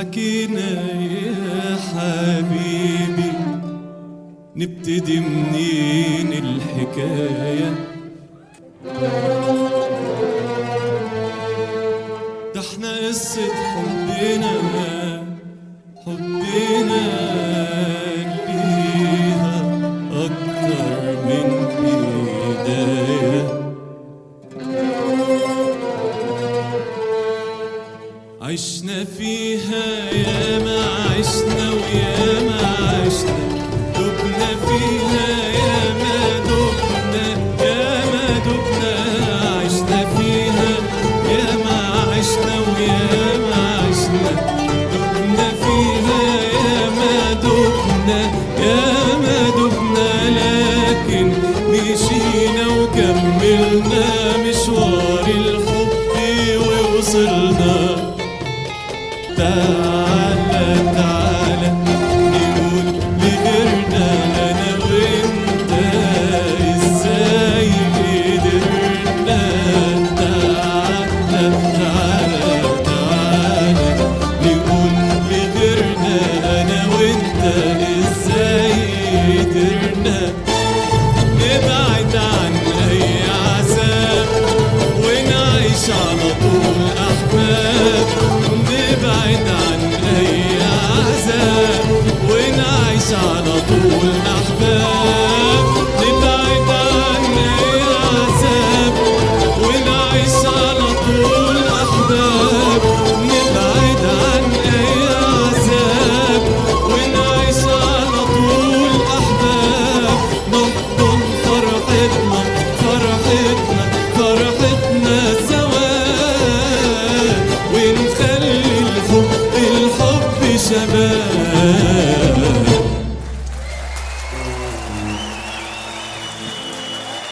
حكينا يا حبيبي نبتدي منين الحكاية ده احنا قصة حبنا حبنا ليها أكتر من بداية عشنا فيها يا ما عشنا ويا ما عشنا دبنا فيها يا ما دبنا يا ما دبنا عشنا فيها يا ما عشنا ويا ما عشنا دبنا فيها يا ما دبنا يا ما دبنا لكن مشينا وكملنا مشوار الحب ووصلنا تعالى تعالى نقول لغيرنا انا وانت ازاي قدرنا تعالى تعالى تعالى نقول لغيرنا انا وانت ازاي قدرنا نبعد عن اي عذاب ونعيش على طول احباب نبعد عن اي عذاب ونعيش على طول احباب نبعد عن اي عذاب ونعيش على طول احباب نبعد عن اي عذاب ونعيش على طول احباب نحضن فرحتنا فرحتنا فرحتنا سوا ونخلي الحب الحب شباب